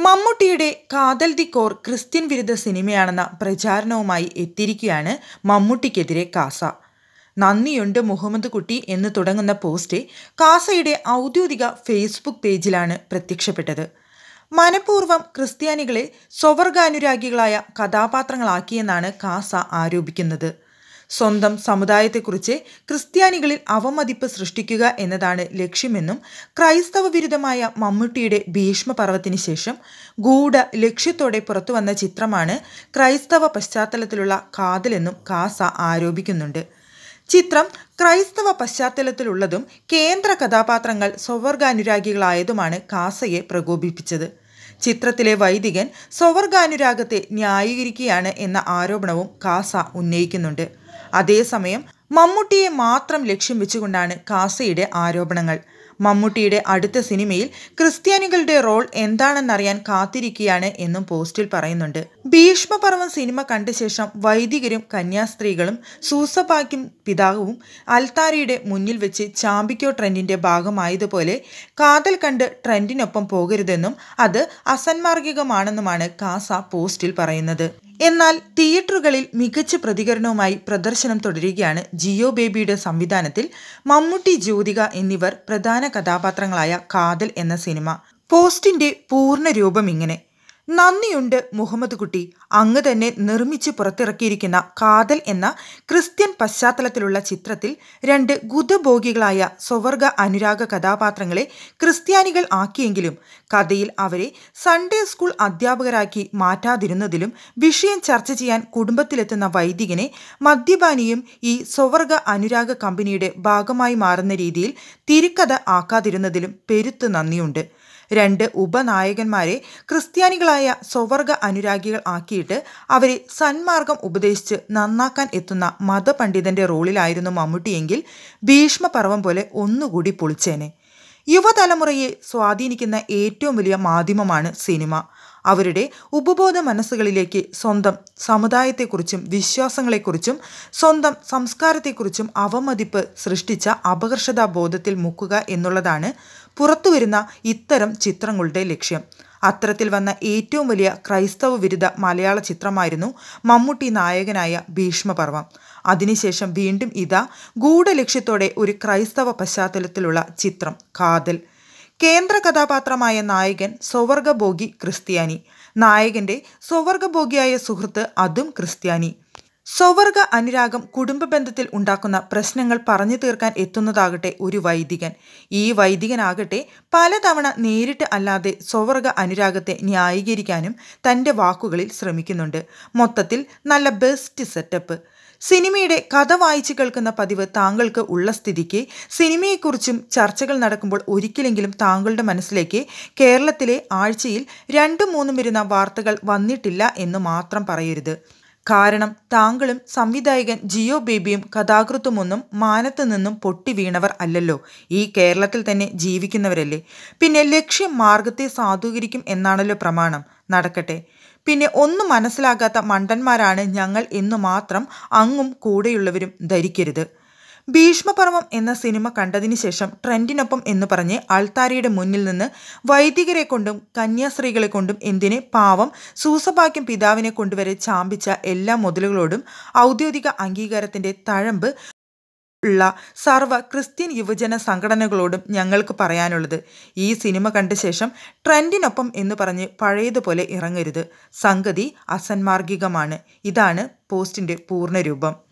മമ്മൂട്ടിയുടെ കാതൽ the core Christian വിരുദ്ധ സിനിമയാണെന്ന പ്രചാരണവുമായി എത്തിയിരിക്കുകയാണ് മമ്മൂട്ടിക്കെതിരെ കാസ നന്ദിയുണ്ട് മുഹമ്മദ് കുട്ടി എന്ന് തുടങ്ങുന്ന പോസ്റ്റ് കാസയുടെ ഔദ്യോഗിക ഫേസ്ബുക്ക് പേജിലാണ് പ്രത്യക്ഷപ്പെട്ടത് മനഃപൂർവ്വം ക്രിസ്ത്യാനികളെ സ്വവർഗാനുരാഗികളായ കഥാപാത്രങ്ങളാക്കിയെന്നാണ് കാസ ആരോപിക്കുന്നത് സ്വന്തം സമുദായത്തെക്കുറിച്ച് ക്രിസ്ത്യാനികളിൽ അവമതിപ്പ് സൃഷ്ടിക്കുക എന്നതാണ് ലക്ഷ്യമെന്നും ക്രൈസ്തവ വിരുദ്ധമായ മമ്മൂട്ടിയുടെ ഭീഷ്മപർവത്തിന് ശേഷം ഗൂഢ ലക്ഷ്യത്തോടെ പുറത്തുവന്ന ചിത്രമാണ് ക്രൈസ്തവ പശ്ചാത്തലത്തിലുള്ള കാതലെന്നും കാസ ആരോപിക്കുന്നുണ്ട് ചിത്രം ക്രൈസ്തവ പശ്ചാത്തലത്തിലുള്ളതും കേന്ദ്ര കഥാപാത്രങ്ങൾ സ്വവർഗാനുരാഗികളായതുമാണ് കാസയെ പ്രകോപിപ്പിച്ചത് ചിത്രത്തിലെ വൈദികൻ സ്വവർഗാനുരാഗത്തെ ന്യായീകരിക്കുകയാണ് എന്ന ആരോപണവും കാസ ഉന്നയിക്കുന്നുണ്ട് അതേസമയം മമ്മൂട്ടിയെ മാത്രം ലക്ഷ്യം വെച്ചുകൊണ്ടാണ് കാസയുടെ ആരോപണങ്ങൾ മമ്മൂട്ടിയുടെ അടുത്ത സിനിമയിൽ ക്രിസ്ത്യാനികളുടെ റോൾ എന്താണെന്നറിയാൻ കാത്തിരിക്കുകയാണ് എന്നും പോസ്റ്റിൽ പറയുന്നുണ്ട് ഭീഷ്മപർവം സിനിമ കണ്ട ശേഷം വൈദികരും കന്യാസ്ത്രീകളും സൂസപാക്കും പിതാവും അൽത്താരയുടെ മുന്നിൽ വെച്ച് ചാമ്പിക്കോ ട്രെൻഡിന്റെ ഭാഗമായതുപോലെ കാതൽ കണ്ട് ട്രെൻഡിനൊപ്പം പോകരുതെന്നും അത് അസന്മാർഗികമാണെന്നുമാണ് കാസ പോസ്റ്റിൽ പറയുന്നത് എന്നാൽ തിയേറ്ററുകളിൽ മികച്ച പ്രതികരണവുമായി പ്രദർശനം തുടരുകയാണ് ജിയോ ബേബിയുടെ സംവിധാനത്തിൽ മമ്മൂട്ടി ജ്യോതിക എന്നിവർ പ്രധാന കഥാപാത്രങ്ങളായ കാതൽ എന്ന സിനിമ പോസ്റ്റിന്റെ പൂർണ്ണ രൂപം ഇങ്ങനെ നന്ദിയുണ്ട് മുഹമ്മദ് കുട്ടി അങ്ങ് തന്നെ നിർമ്മിച്ച് പുറത്തിറക്കിയിരിക്കുന്ന കാതൽ എന്ന ക്രിസ്ത്യൻ പശ്ചാത്തലത്തിലുള്ള ചിത്രത്തിൽ രണ്ട് ഗുദഭോഗികളായ സ്വവർഗ അനുരാഗ കഥാപാത്രങ്ങളെ ക്രിസ്ത്യാനികൾ ആക്കിയെങ്കിലും കഥയിൽ അവരെ സൺഡേ സ്കൂൾ അധ്യാപകരാക്കി മാറ്റാതിരുന്നതിലും വിഷയം ചർച്ച ചെയ്യാൻ കുടുംബത്തിലെത്തുന്ന വൈദികനെ മദ്യപാനിയും ഈ സ്വവർഗ അനുരാഗ കമ്പനിയുടെ ഭാഗമായി മാറുന്ന രീതിയിൽ തിരിക്കഥ ആക്കാതിരുന്നതിലും പെരുത്ത് നന്ദിയുണ്ട് രണ്ട് ഉപനായകന്മാരെ ക്രിസ്ത്യാനികളായ സ്വവർഗ അനുരാഗികൾ ആക്കിയിട്ട് അവരെ സന്മാർഗം ഉപദേശിച്ച് നന്നാക്കാൻ എത്തുന്ന മതപണ്ഡിതന്റെ റോളിലായിരുന്നു മമ്മൂട്ടിയെങ്കിൽ ഭീഷ്മപർവം പോലെ ഒന്നുകൂടി പൊളിച്ചേനെ യുവതലമുറയെ സ്വാധീനിക്കുന്ന ഏറ്റവും വലിയ മാധ്യമമാണ് സിനിമ അവരുടെ ഉപബോധ മനസ്സുകളിലേക്ക് സ്വന്തം സമുദായത്തെക്കുറിച്ചും വിശ്വാസങ്ങളെക്കുറിച്ചും സ്വന്തം സംസ്കാരത്തെക്കുറിച്ചും അവമതിപ്പ് സൃഷ്ടിച്ച അപകർഷതാ ബോധത്തിൽ മുക്കുക എന്നുള്ളതാണ് പുറത്തുവരുന്ന ഇത്തരം ചിത്രങ്ങളുടെ ലക്ഷ്യം അത്തരത്തിൽ വന്ന ഏറ്റവും വലിയ ക്രൈസ്തവ വിരുദ്ധ മലയാള ചിത്രമായിരുന്നു മമ്മൂട്ടി നായകനായ ഭീഷ്മപർവം അതിനുശേഷം വീണ്ടും ഇതാ ഗൂഢലക്ഷ്യത്തോടെ ഒരു ക്രൈസ്തവ പശ്ചാത്തലത്തിലുള്ള ചിത്രം കാതൽ കേന്ദ്ര കഥാപാത്രമായ നായകൻ സ്വവർഗഭോഗി ക്രിസ്ത്യാനി നായകന്റെ സ്വവർഗഭോഗിയായ സുഹൃത്ത് അതും ക്രിസ്ത്യാനി സ്വവർഗ അനുരാഗം കുടുംബ ബന്ധത്തിൽ ഉണ്ടാക്കുന്ന പ്രശ്നങ്ങൾ പറഞ്ഞു തീർക്കാൻ എത്തുന്നതാകട്ടെ ഒരു വൈദികൻ ഈ വൈദികനാകട്ടെ പലതവണ നേരിട്ട് അല്ലാതെ സ്വവർഗ അനുരാഗത്തെ ന്യായീകരിക്കാനും തൻ്റെ വാക്കുകളിൽ ശ്രമിക്കുന്നുണ്ട് മൊത്തത്തിൽ നല്ല ബെസ്റ്റ് സെറ്റപ്പ് സിനിമയുടെ കഥ വായിച്ചു കേൾക്കുന്ന പതിവ് താങ്കൾക്ക് ഉള്ള സ്ഥിതിക്ക് സിനിമയെക്കുറിച്ചും ചർച്ചകൾ നടക്കുമ്പോൾ ഒരിക്കലെങ്കിലും താങ്കളുടെ മനസ്സിലേക്ക് കേരളത്തിലെ ആഴ്ചയിൽ രണ്ടും മൂന്നും വരുന്ന വാർത്തകൾ വന്നിട്ടില്ല എന്ന് മാത്രം പറയരുത് കാരണം താങ്കളും സംവിധായകൻ ജിയോ ബേബിയും കഥാകൃത്തുമൊന്നും മാനത്ത് നിന്നും പൊട്ടി വീണവർ അല്ലല്ലോ ഈ കേരളത്തിൽ തന്നെ ജീവിക്കുന്നവരല്ലേ പിന്നെ ലക്ഷ്യം മാർഗത്തെ സാധൂകരിക്കും എന്നാണല്ലോ പ്രമാണം നടക്കട്ടെ പിന്നെ ഒന്നും മനസ്സിലാകാത്ത മണ്ടന്മാരാണ് ഞങ്ങൾ എന്നു മാത്രം അങ്ങും കൂടെയുള്ളവരും ധരിക്കരുത് ഭീഷ്മപർവം എന്ന സിനിമ കണ്ടതിന് ശേഷം ട്രെൻഡിനൊപ്പം എന്ന് പറഞ്ഞ് അൾത്താരയുടെ മുന്നിൽ നിന്ന് വൈദികരെ കൊണ്ടും കന്യാസ്ത്രീകളെ കൊണ്ടും എന്തിന് പാവം സൂസഭാഗ്യം പിതാവിനെ കൊണ്ടുവരെ ചാമ്പിച്ച എല്ലാ മുതലുകളോടും ഔദ്യോഗിക അംഗീകാരത്തിന്റെ തഴമ്പ് ഉള്ള സർവ്വ ക്രിസ്ത്യൻ യുവജന സംഘടനകളോടും ഞങ്ങൾക്ക് പറയാനുള്ളത് ഈ സിനിമ കണ്ട ശേഷം ട്രെൻഡിനൊപ്പം എന്ന് പറഞ്ഞ് പഴയതുപോലെ ഇറങ്ങരുത് സംഗതി അസന്മാർഗികമാണ് ഇതാണ് പോസ്റ്റിന്റെ പൂർണ്ണരൂപം